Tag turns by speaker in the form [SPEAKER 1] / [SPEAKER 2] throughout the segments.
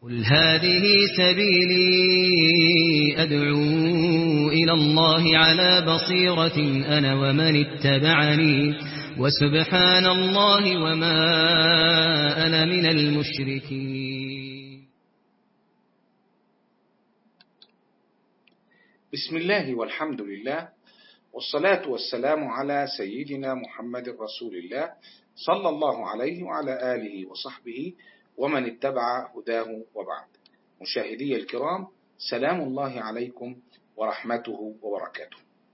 [SPEAKER 1] قل هذه سبيلي أدعو إلى الله على بصيرة أنا ومن اتبعني وسبحان الله وما أنا من المشركين
[SPEAKER 2] بسم الله والحمد لله والصلاة والسلام على سيدنا محمد رسول الله صلى الله عليه وعلى آله وصحبه ومن اتبع هداه وبعد مشاهدي الكرام سلام الله عليكم ورحمته وبركاته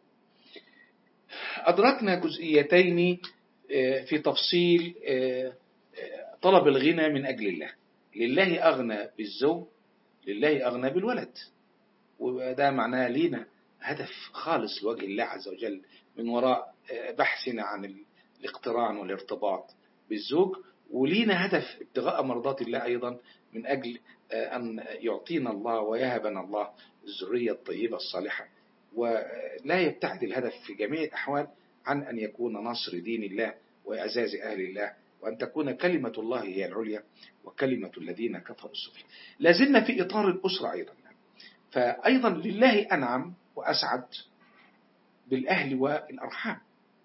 [SPEAKER 2] أدركنا جزئيتين في تفصيل طلب الغنى من أجل الله لله أغنى بالزوج لله أغنى بالولد وده معناه لينا هدف خالص لوجه الله عز وجل من وراء بحثنا عن الاقتران والارتباط بالزوج ولينا هدف ابتغاء مرضات الله أيضا من أجل أن يعطينا الله ويهبنا الله الذرية الطيبة الصالحة ولا يبتعد الهدف في جميع الأحوال عن أن يكون نصر دين الله وإعزاز أهل الله وأن تكون كلمة الله هي العليا وكلمة الذين كفروا السفلى لازلنا في إطار الأسرة أيضا فأيضا لله أنعم وأسعد بالأهل والأرحام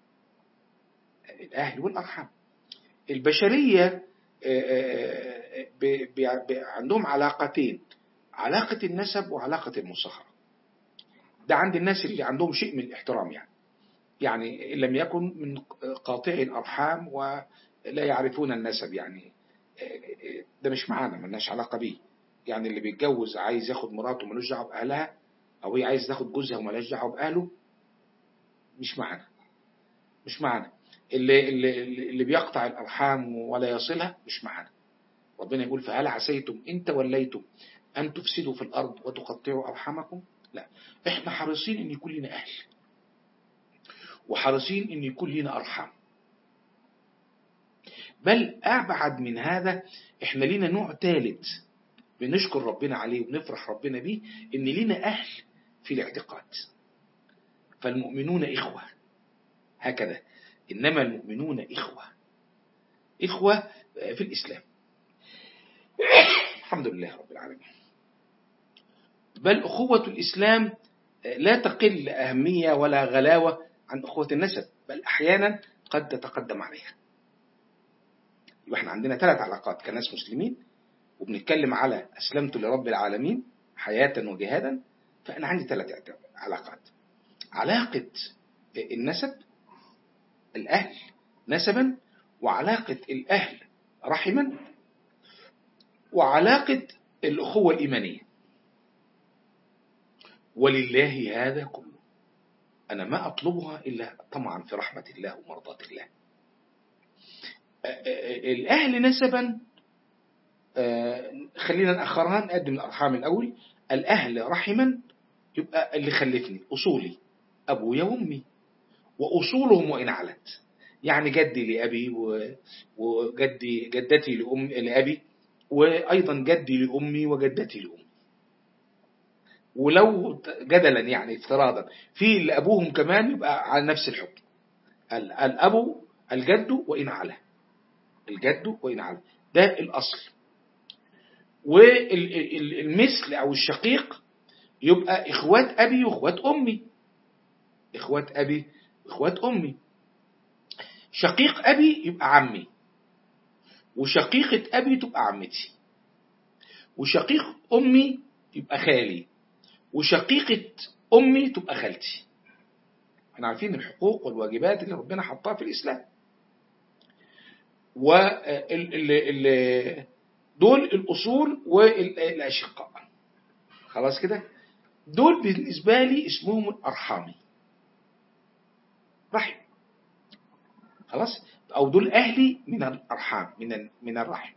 [SPEAKER 2] الأهل والأرحام البشرية عندهم علاقتين علاقة النسب وعلاقة المصاهرة ده عند الناس اللي عندهم شيء من الاحترام يعني يعني إن لم يكن من قاطعي الأرحام ولا يعرفون النسب يعني ده مش معانا ملناش علاقة بيه يعني اللي بيتجوز عايز ياخد مراته ملوش دعوه بأهلها أو هي عايز تاخد جوزها وملهاش دعوه بأهله مش معانا مش معانا اللي, اللي, اللي بيقطع الأرحام ولا يصلها مش معانا ربنا يقول فهل عسيتم إن توليتم أن تفسدوا في الأرض وتقطعوا أرحامكم لا إحنا حريصين إن يكون لنا أهل وحريصين إن يكون لنا أرحام بل أبعد من هذا إحنا لنا نوع ثالث بنشكر ربنا عليه وبنفرح ربنا بيه إن لنا أهل في الاعتقاد فالمؤمنون إخوة هكذا إنما المؤمنون إخوة إخوة في الإسلام الحمد لله رب العالمين بل أخوة الإسلام لا تقل أهمية ولا غلاوة عن أخوة النسب بل أحيانا قد تتقدم عليها يبقى احنا عندنا ثلاث علاقات كناس مسلمين وبنتكلم على أسلمت لرب العالمين حياة وجهادا فأنا عندي ثلاث علاقات علاقة النسب الأهل نسبا وعلاقة الأهل رحما وعلاقة الأخوة الإيمانية ولله هذا كله أنا ما أطلبها إلا طمعا في رحمة الله ومرضاة الله الأهل نسبا خلينا نأخرها نقدم الأرحام الأول الأهل رحما يبقى اللي خلفني أصولي أبويا وأمي وأصولهم وإن علت يعني جدي لأبي وجدي جدتي لأم لأبي وأيضا جدي لأمي وجدتي لأمي ولو جدلا يعني افتراضا في اللي أبوهم كمان يبقى على نفس الحكم الأب الجد وإن على الجد وإن على ده الأصل والمثل أو الشقيق يبقى إخوات أبي وإخوات أمي إخوات أبي وإخوات أمي شقيق أبي يبقى عمي وشقيقة أبي تبقى عمتي وشقيق أمي يبقى خالي وشقيقة أمي تبقى خالتي احنا عارفين الحقوق والواجبات اللي ربنا حطها في الإسلام وال دول الأصول والأشقاء خلاص كده دول بالنسبة لي اسمهم الأرحامي رحم خلاص أو دول أهلي من الأرحام من من الرحم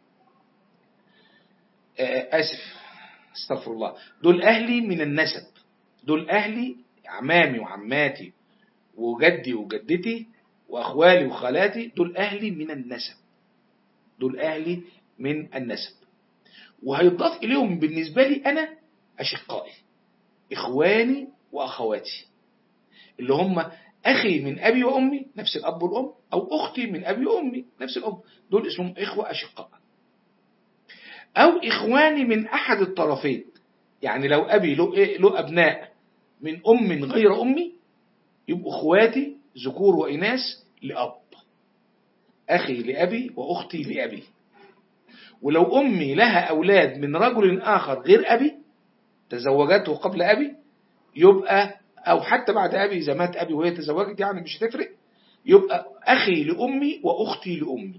[SPEAKER 2] آسف استغفر الله دول أهلي من النسب دول أهلي عمامي وعماتي وجدي وجدتي وأخوالي وخالاتي دول أهلي من النسب دول أهلي من النسب وهيضاف إليهم بالنسبة لي أنا أشقائي إخواني وأخواتي اللي هم أخي من أبي وأمي نفس الأب والأم أو أختي من أبي وأمي نفس الأم دول اسمهم إخوة أشقاء أو إخواني من أحد الطرفين يعني لو أبي له, إيه له أبناء من أم غير أمي يبقوا إخواتي ذكور وإناث لأب أخي لأبي وأختي لأبي ولو أمي لها أولاد من رجل آخر غير أبي تزوجته قبل أبي يبقى أو حتى بعد أبي إذا مات أبي وهي تزوجت يعني مش هتفرق يبقى أخي لأمي وأختي لأمي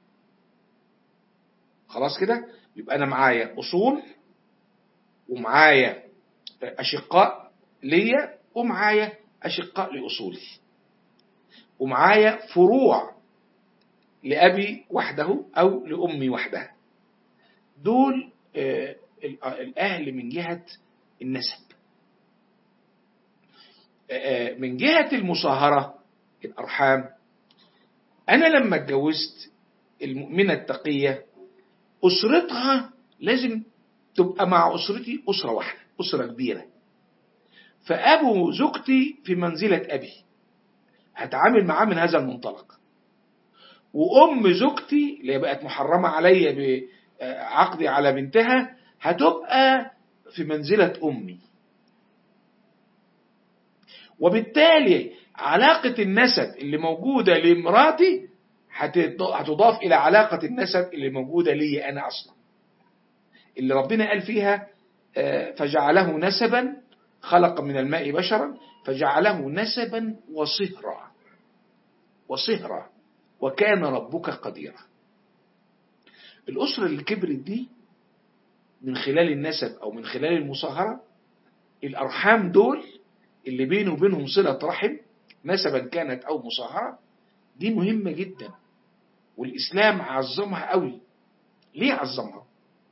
[SPEAKER 2] خلاص كده يبقى أنا معايا أصول ومعايا أشقاء ليا ومعايا أشقاء لأصولي ومعايا فروع لأبي وحده أو لأمي وحدها دول الأهل من جهة النسب من جهة المصاهرة الأرحام أنا لما اتجوزت المؤمنة التقية أسرتها لازم تبقى مع أسرتي أسرة واحدة أسرة كبيرة فأبو زوجتي في منزلة أبي هتعامل معاه من هذا المنطلق وأم زوجتي اللي بقت محرمة عليا بعقدي على بنتها هتبقى في منزلة أمي وبالتالي علاقة النسب اللي موجودة لمراتي هتضاف إلى علاقة النسب اللي موجودة لي أنا أصلا اللي ربنا قال فيها فجعله نسبا خلق من الماء بشرا فجعله نسبا وصهرا وصهرا وكان ربك قديرا الأسرة اللي كبرت دي من خلال النسب أو من خلال المصاهرة الأرحام دول اللي بينه وبينهم صلة رحم نسبا كانت أو مصاهرة دي مهمة جدا والإسلام عظمها قوي ليه عظمها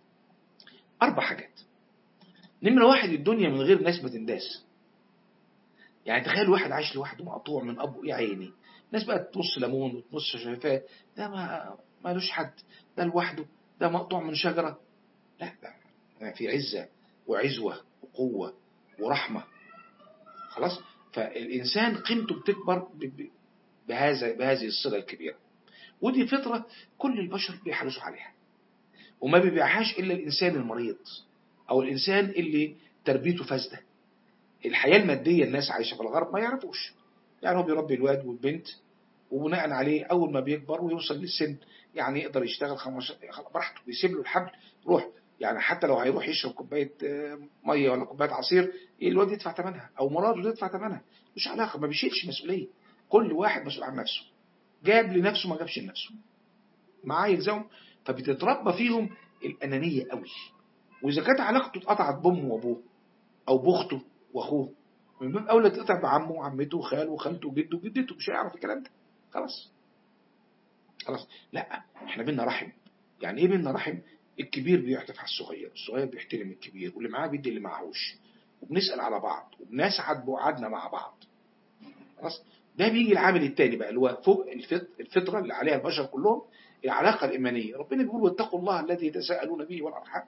[SPEAKER 2] أربع حاجات نمرة واحد الدنيا من غير ناس ما تنداس يعني تخيل واحد عايش لوحده مقطوع من أبوه يا عيني ناس بقى تبص ليمون وتبص شفاه ده ما مالوش حد ده لوحده ده مقطوع من شجرة لا ده في عزة وعزوة وقوة ورحمة خلاص فالإنسان قيمته بتكبر بهذا بهذه الصلة الكبيرة ودي فطرة كل البشر بيحرصوا عليها وما بيبيعهاش إلا الإنسان المريض أو الإنسان اللي تربيته فاسدة الحياة المادية الناس عايشة في الغرب ما يعرفوش يعني هو بيربي الواد والبنت وبناء عليه أول ما بيكبر ويوصل للسن يعني يقدر يشتغل خمس براحته بيسيب له الحبل روح يعني حتى لو هيروح يشرب كوباية مية ولا كوباية عصير الواد يدفع ثمنها أو مراته تدفع ثمنها مش علاقة ما بيشيلش مسؤولية كل واحد مسؤول عن نفسه جاب لنفسه ما جابش لنفسه معاه يلزمهم فبتتربى فيهم الأنانية قوي وإذا كانت علاقته اتقطعت بأمه وأبوه أو بأخته وأخوه من باب أولى تقطع بعمه وعمته وخاله وخالته وجده وجدته مش هيعرف الكلام ده خلاص خلاص لا احنا بينا رحم يعني ايه بينا رحم الكبير بيعطف على الصغير الصغير بيحترم الكبير واللي معاه بيدي اللي معهوش وبنسأل على بعض وبنسعد بوعدنا مع بعض خلاص ده بيجي العامل الثاني بقى اللي هو فوق الفطرة اللي عليها البشر كلهم العلاقة الإيمانية ربنا بيقول واتقوا الله الذي تساءلون به والأرحام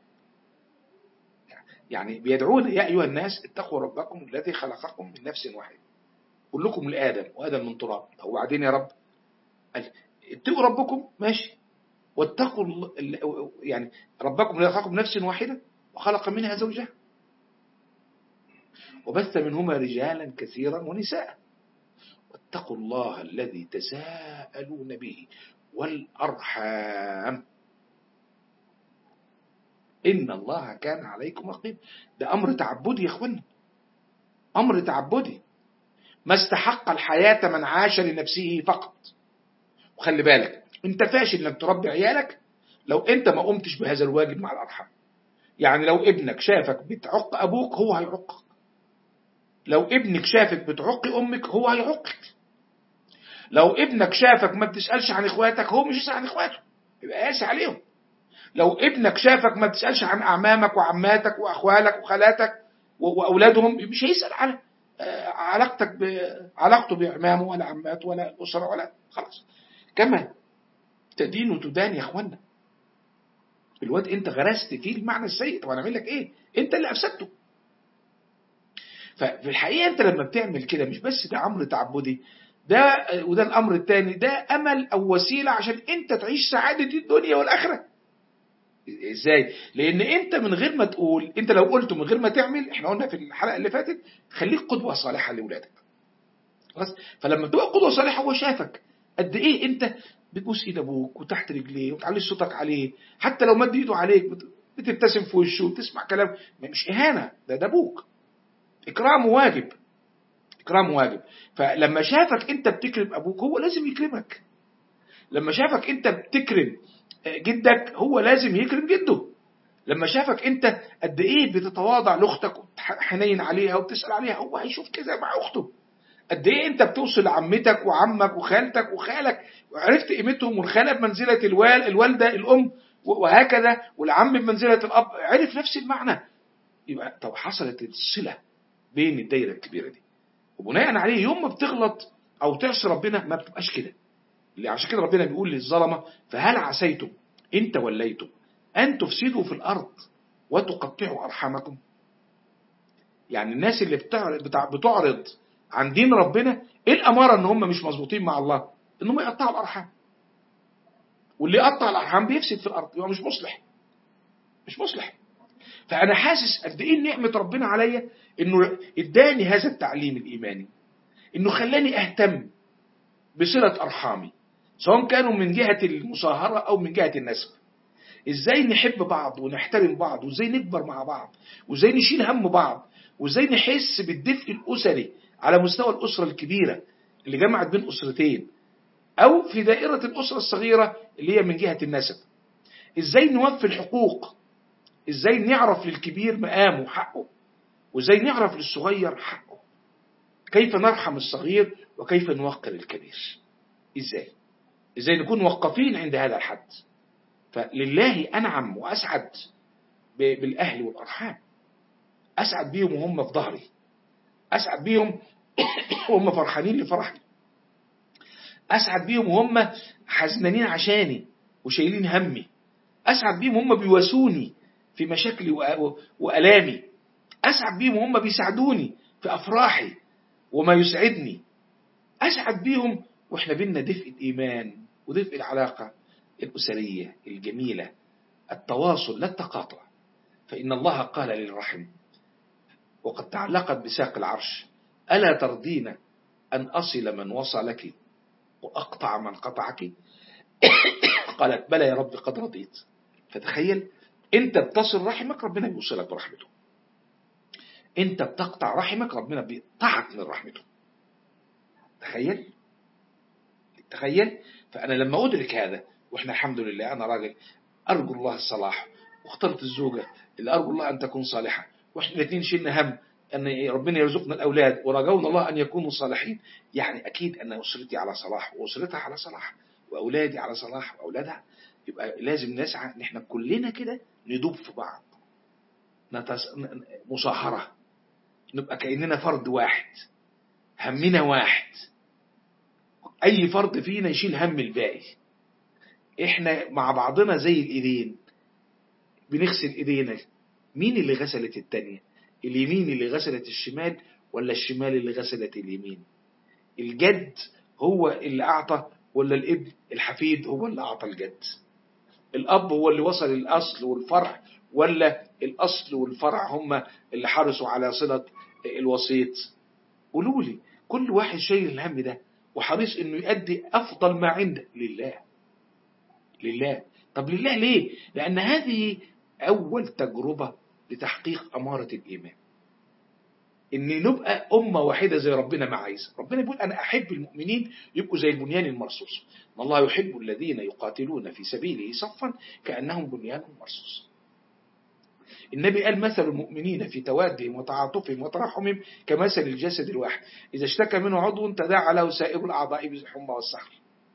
[SPEAKER 2] يعني بيدعون يا أيها الناس اتقوا ربكم الذي خلقكم من نفس واحدة كلكم لآدم وآدم من تراب أو بعدين يا رب قال اتقوا ربكم ماشي واتقوا يعني ربكم الذي خلقكم من نفس واحدة وخلق منها زوجها وبث منهما رجالا كثيرا ونساء واتقوا الله الذي تساءلون به والأرحام إن الله كان عليكم رقيب ده أمر تعبدي يا أخوانا أمر تعبدي ما استحق الحياة من عاش لنفسه فقط وخلي بالك انت فاشل انك تربي عيالك لو انت ما قمتش بهذا الواجب مع الأرحام يعني لو ابنك شافك بتعق أبوك هو هيعقك لو ابنك شافك بتعق أمك هو هيعقك لو ابنك شافك ما بتسألش عن اخواتك هو مش يسأل عن اخواته يبقى قاسي عليهم لو ابنك شافك ما بتسألش عن أعمامك وعماتك وأخوالك وخالاتك وأولادهم مش هيسأل على علاقتك علاقته بإعمامه ولا عماته ولا أسرة ولا خلاص كما تدين وتدان يا اخوانا الواد انت غرست فيه المعنى السيء طب انا اعمل لك ايه انت اللي افسدته ففي الحقيقه انت لما بتعمل كده مش بس ده امر تعبدي ده وده الامر الثاني ده امل او وسيله عشان انت تعيش سعاده الدنيا والاخره ازاي لان انت من غير ما تقول انت لو قلته من غير ما تعمل احنا قلنا في الحلقه اللي فاتت خليك قدوه صالحه لاولادك خلاص فلما تبقى قدوه صالحه هو شافك قد ايه انت بتبوس ايد ابوك وتحت رجليه وتعلي صوتك عليه حتى لو مد ايده عليك بت- بتبتسم في وشه وتسمع كلام مش اهانه ده ده ابوك اكرام واجب اكرام واجب فلما شافك انت بتكرم ابوك هو لازم يكرمك لما شافك انت بتكرم جدك هو لازم يكرم جده لما شافك انت قد ايه بتتواضع لاختك وحنين عليها وبتسال عليها هو هيشوف كده مع اخته قد ايه انت بتوصل لعمتك وعمك وخالتك وخالك وعرفت قيمتهم والخاله بمنزله الوال الوالده الام وهكذا والعم بمنزله الاب عرف نفس المعنى يبقى طب حصلت الصله بين الدايره الكبيره دي وبناء عليه يوم ما بتغلط او تعصي ربنا ما بتبقاش كده اللي عشان كده ربنا بيقول للظلمه فهل عسيتم ان توليتم ان تفسدوا في الارض وتقطعوا ارحامكم يعني الناس اللي بتعرض, بتع- بتعرض عن دين ربنا ايه الاماره ان هم مش مظبوطين مع الله ان هم يقطعوا الارحام واللي يقطع الارحام بيفسد في الارض يبقى مش مصلح مش مصلح فانا حاسس قد ايه نعمه ربنا عليا انه اداني هذا التعليم الايماني انه خلاني اهتم بصله ارحامي سواء كانوا من جهه المصاهره او من جهه النسب ازاي نحب بعض ونحترم بعض وازاي نكبر مع بعض وازاي نشيل هم بعض وازاي نحس بالدفء الاسري على مستوى الاسره الكبيره اللي جمعت بين اسرتين او في دائره الاسره الصغيره اللي هي من جهه النسب ازاي نوفي الحقوق ازاي نعرف للكبير مقامه وحقه وازاي نعرف للصغير حقه كيف نرحم الصغير وكيف نوقر الكبير ازاي ازاي نكون موقفين عند هذا الحد فلله انعم واسعد ب- بالاهل والارحام اسعد بيهم وهم في ظهري اسعد بيهم وهم فرحانين لفرحي اسعد بيهم وهم حزنانين عشاني وشايلين همي اسعد بيهم وهم بيواسوني في مشاكلي وأ- والامي اسعد بيهم وهم بيساعدوني في افراحي وما يسعدني اسعد بيهم واحنا بينا دفء الايمان ودفء العلاقه الاسريه الجميله التواصل لا التقاطع فان الله قال للرحم وقد تعلقت بساق العرش الا ترضين ان اصل من وصلك واقطع من قطعك قالت بلى يا رب قد رضيت فتخيل انت بتصل رحمك ربنا بيوصلك برحمته انت بتقطع رحمك ربنا بيقطعك من رحمته تخيل تخيل فانا لما ادرك هذا واحنا الحمد لله انا راجل ارجو الله الصلاح واخترت الزوجه اللي ارجو الله ان تكون صالحه واحنا الاثنين شلنا هم ان ربنا يرزقنا الاولاد ورجونا الله ان يكونوا صالحين يعني اكيد ان اسرتي على صلاح واسرتها على صلاح واولادي على صلاح واولادها يبقى لازم نسعى ان احنا كلنا كده ندوب في بعض نتس... مصاهره نبقى كاننا فرد واحد همنا واحد اي فرد فينا يشيل هم الباقي احنا مع بعضنا زي الايدين بنغسل ايدينا مين اللي غسلت التانية اليمين اللي غسلت الشمال ولا الشمال اللي غسلت اليمين الجد هو اللي اعطى ولا الابن الحفيد هو اللي اعطى الجد الاب هو اللي وصل الاصل والفرع ولا الاصل والفرع هم اللي حرصوا على صلة الوسيط قولوا لي كل واحد شايل الهم ده وحريص انه يؤدي افضل ما عنده لله لله طب لله ليه لان هذه اول تجربة لتحقيق امارة الايمان ان نبقى امة واحدة زي ربنا ما عايز ربنا بيقول انا احب المؤمنين يبقوا زي البنيان المرصوص ان الله يحب الذين يقاتلون في سبيله صفا كانهم بنيان مرصوص النبي قال مثل المؤمنين في توادهم وتعاطفهم وتراحمهم كمثل الجسد الواحد إذا اشتكى منه عضو تداعى له سائر الأعضاء بالحمى والسحر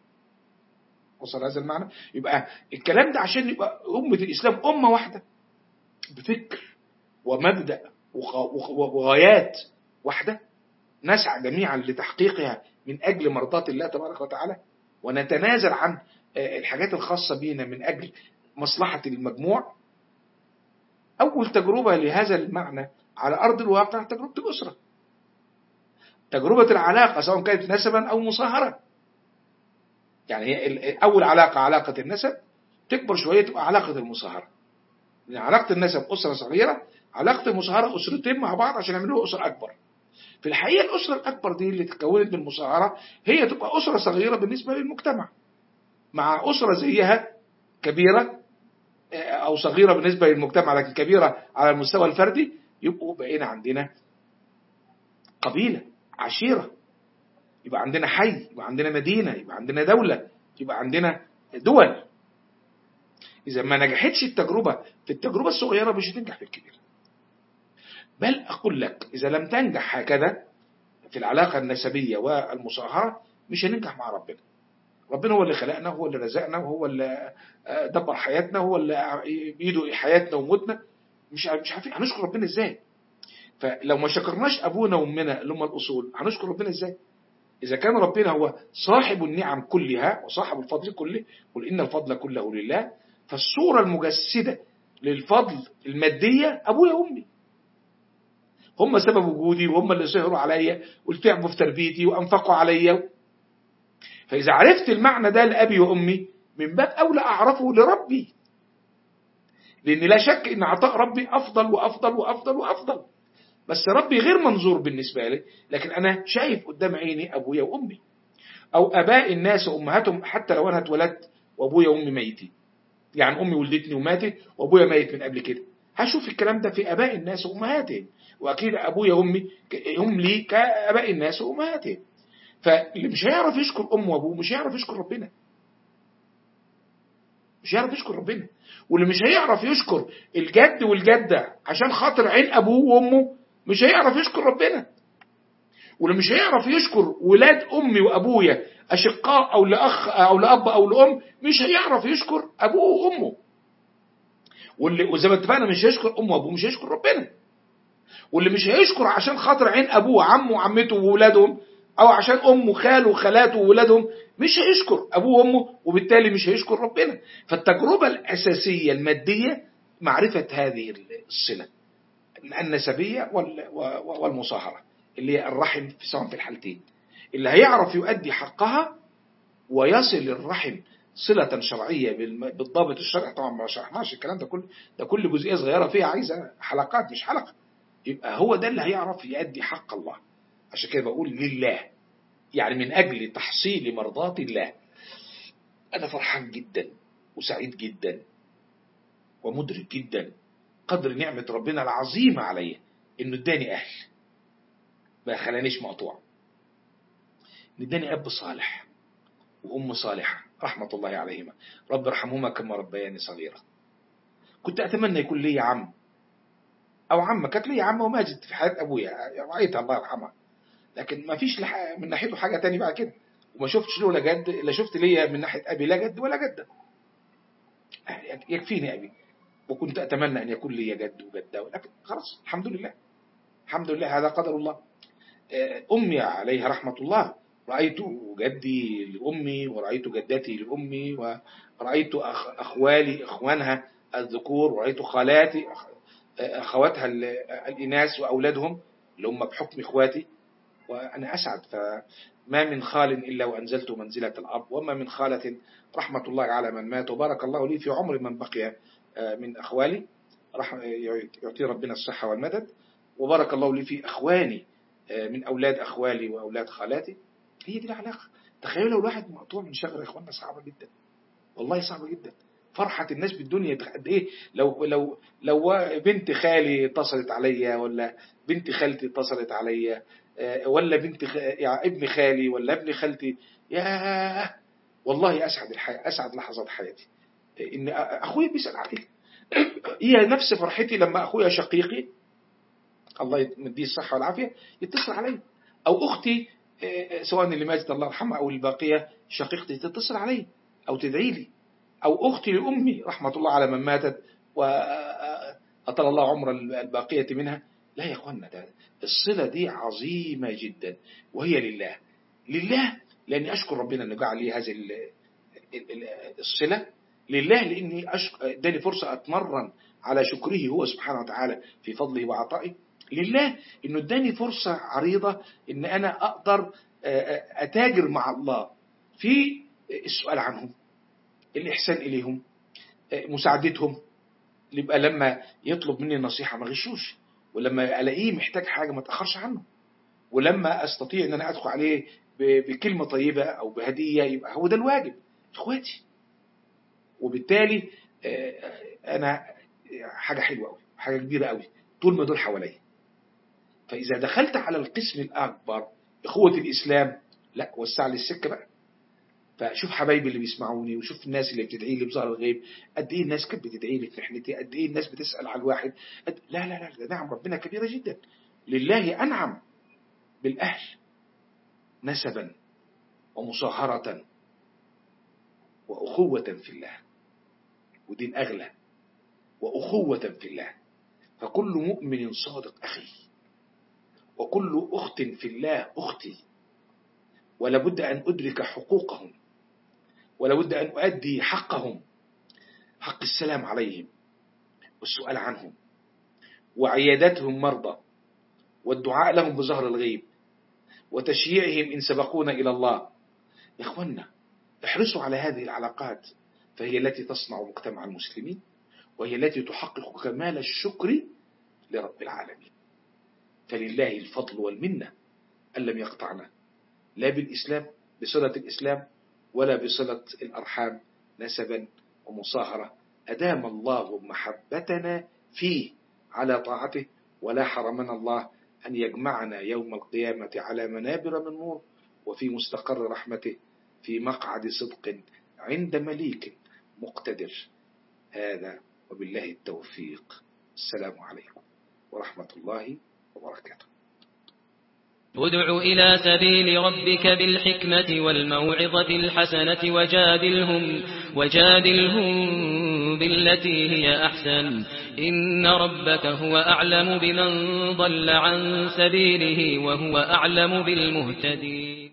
[SPEAKER 2] وصل هذا المعنى يبقى الكلام ده عشان يبقى أمة الإسلام أمة واحدة بفكر ومبدأ وغايات واحدة نسعى جميعا لتحقيقها من أجل مرضاة الله تبارك وتعالى ونتنازل عن الحاجات الخاصة بينا من أجل مصلحة المجموع أول تجربة لهذا المعنى على أرض الواقع تجربة الأسرة تجربة العلاقة سواء كانت نسبا أو مصاهرة يعني هي أول علاقة علاقة النسب تكبر شوية تبقى علاقة المصاهرة يعني علاقة النسب أسرة صغيرة علاقة المصاهرة أسرتين مع بعض عشان يعملوا أسرة أكبر في الحقيقة الأسرة الأكبر دي اللي تكونت بالمصاهرة هي تبقى أسرة صغيرة بالنسبة للمجتمع مع أسرة زيها كبيرة أو صغيرة بالنسبة للمجتمع لكن كبيرة على المستوى الفردي يبقوا بقينا عندنا قبيلة عشيرة يبقى عندنا حي يبقى عندنا مدينة يبقى عندنا دولة يبقى عندنا دول إذا ما نجحتش التجربة في التجربة الصغيرة مش هتنجح في الكبيرة بل أقول لك إذا لم تنجح هكذا في العلاقة النسبية والمصاهرة مش هننجح مع ربنا ربنا هو اللي خلقنا هو اللي رزقنا وهو اللي دبر حياتنا هو اللي بيده حياتنا وموتنا مش مش عارفين هنشكر ربنا ازاي فلو ما شكرناش ابونا وامنا اللي هم الاصول هنشكر ربنا ازاي اذا كان ربنا هو صاحب النعم كلها وصاحب الفضل كله قل ان الفضل كله لله فالصوره المجسده للفضل الماديه ابويا وامي هم سبب وجودي وهم اللي سهروا عليا وتعبوا في تربيتي وانفقوا عليا فإذا عرفت المعنى ده لأبي وأمي من باب أولى أعرفه لربي لأن لا شك أن عطاء ربي أفضل وأفضل وأفضل وأفضل بس ربي غير منظور بالنسبة لي لكن أنا شايف قدام عيني أبويا وأمي أو أباء الناس وأمهاتهم حتى لو أنا اتولدت وأبويا وأمي ميتين يعني أمي ولدتني وماتت وأبويا ميت من قبل كده هشوف الكلام ده في أباء الناس وأمهاتهم وأكيد أبويا وأمي هم لي كأباء الناس وأمهاتهم فاللي مش هيعرف يشكر امه وابوه مش هيعرف يشكر ربنا مش هيعرف يشكر ربنا واللي مش هيعرف يشكر الجد والجدة عشان خاطر عين ابوه وامه مش هيعرف يشكر ربنا واللي مش هيعرف يشكر ولاد امي وابويا اشقاء او لاخ او لاب او لام مش هيعرف يشكر ابوه وامه واللي وزي ما اتفقنا مش هيشكر امه وابوه مش هيشكر ربنا واللي مش هيشكر عشان خاطر عين ابوه عمه وعمته وولادهم او عشان امه خاله وخالاته وولادهم مش هيشكر ابوه وامه وبالتالي مش هيشكر ربنا فالتجربه الاساسيه الماديه معرفه هذه الصله النسبيه والمصاهره اللي هي الرحم في سواء في الحالتين اللي هيعرف يؤدي حقها ويصل الرحم صلة شرعية بالضابط الشرعي طبعا ما شرحناش الكلام ده كله ده كل جزئية صغيرة فيها عايزة حلقات مش حلقة يبقى هو ده اللي هيعرف يؤدي حق الله عشان كده بقول لله يعني من أجل تحصيل مرضات الله أنا فرحان جدا وسعيد جدا ومدرك جدا قدر نعمة ربنا العظيمة عليا إنه اداني أهل ما خلانيش مقطوع اداني أب صالح وأم صالحة رحمة الله عليهما رب ارحمهما كما ربياني صغيرا كنت أتمنى يكون لي عم أو عمة كانت لي عمة وماجد في حياة أبويا رأيتها الله يرحمها لكن ما فيش من ناحيته حاجة تاني بقى كده وما شفتش له لا جد لا شفت ليا من ناحية أبي لا جد ولا جدة يكفيني أبي وكنت أتمنى أن يكون لي جد وجدة ولكن خلاص الحمد لله الحمد لله هذا قدر الله أمي عليها رحمة الله رأيت جدي لأمي ورأيت جدتي لأمي ورأيت أخوالي إخوانها الذكور ورأيت خالاتي أخواتها الإناث وأولادهم اللي هم بحكم إخواتي وأنا أسعد فما من خال إلا وأنزلت منزلة الأب وما من خالة رحمة الله على من مات وبارك الله لي في عمر من بقي من أخوالي يعطي ربنا الصحة والمدد وبارك الله لي في أخواني من أولاد أخوالي وأولاد خالاتي هي دي العلاقة تخيلوا لو الواحد مقطوع من شجرة يا إخواننا صعبة جدا والله صعبة جدا فرحة الناس بالدنيا قد إيه لو لو لو بنت خالي اتصلت عليا ولا بنت خالتي اتصلت عليا ولا بنت خ... يعني ابن خالي ولا ابن خالتي يا والله أسعد الحياة أسعد لحظات حياتي إن أخويا بيسأل عليك هي نفس فرحتي لما أخويا شقيقي الله يديه الصحة والعافية يتصل علي أو أختي سواء اللي ماتت الله يرحمها أو الباقية شقيقتي تتصل علي أو تدعي لي أو أختي لأمي رحمة الله على من ماتت وأطل الله عمر الباقية منها لا يا أخوانا ده الصلة دي عظيمة جدا وهي لله لله لأني أشكر ربنا أنه جعل لي هذه الصلة لله لأني اداني فرصة أتمرن على شكره هو سبحانه وتعالى في فضله وعطائه لله انه اداني فرصة عريضة ان انا اقدر اتاجر مع الله في السؤال عنهم الاحسان اليهم مساعدتهم يبقى لما يطلب مني نصيحة ما غشوش ولما ألاقيه محتاج حاجة ما تأخرش عنه ولما أستطيع أن أنا أدخل عليه ب- بكلمة طيبة أو بهدية يبقى هو ده الواجب إخواتي وبالتالي آه، أنا حاجة حلوة أوي حاجة كبيرة أوي طول ما دول حواليا فإذا دخلت على القسم الأكبر إخوة الإسلام لا وسع لي السكة بقى فشوف حبايبي اللي بيسمعوني وشوف الناس اللي بتدعي لي بظهر الغيب قد ايه الناس كانت بتدعي لي في محنتي قد ايه الناس بتسال على الواحد قد لا لا لا ده نعم ربنا كبيره جدا لله انعم بالاهل نسبا ومصاهره واخوه في الله ودين اغلى واخوه في الله فكل مؤمن صادق اخي وكل اخت في الله اختي ولابد ان ادرك حقوقهم ولابد أن أؤدي حقهم حق السلام عليهم والسؤال عنهم وعيادتهم مرضى والدعاء لهم بظهر الغيب وتشييعهم إن سبقونا إلى الله يا إخوانا احرصوا على هذه العلاقات فهي التي تصنع مجتمع المسلمين وهي التي تحقق كمال الشكر لرب العالمين فلله الفضل والمنة أن لم يقطعنا لا بالإسلام بصلة الإسلام ولا بصلة الأرحام نسبا ومصاهرة أدام الله محبتنا فيه على طاعته ولا حرمنا الله أن يجمعنا يوم القيامة على منابر من نور وفي مستقر رحمته في مقعد صدق عند مليك مقتدر هذا وبالله التوفيق السلام عليكم ورحمة الله وبركاته
[SPEAKER 1] ادع إلى سبيل ربك بالحكمة والموعظة الحسنة وجادلهم وجادلهم بالتي هي أحسن إن ربك هو أعلم بمن ضل عن سبيله وهو أعلم بالمهتدين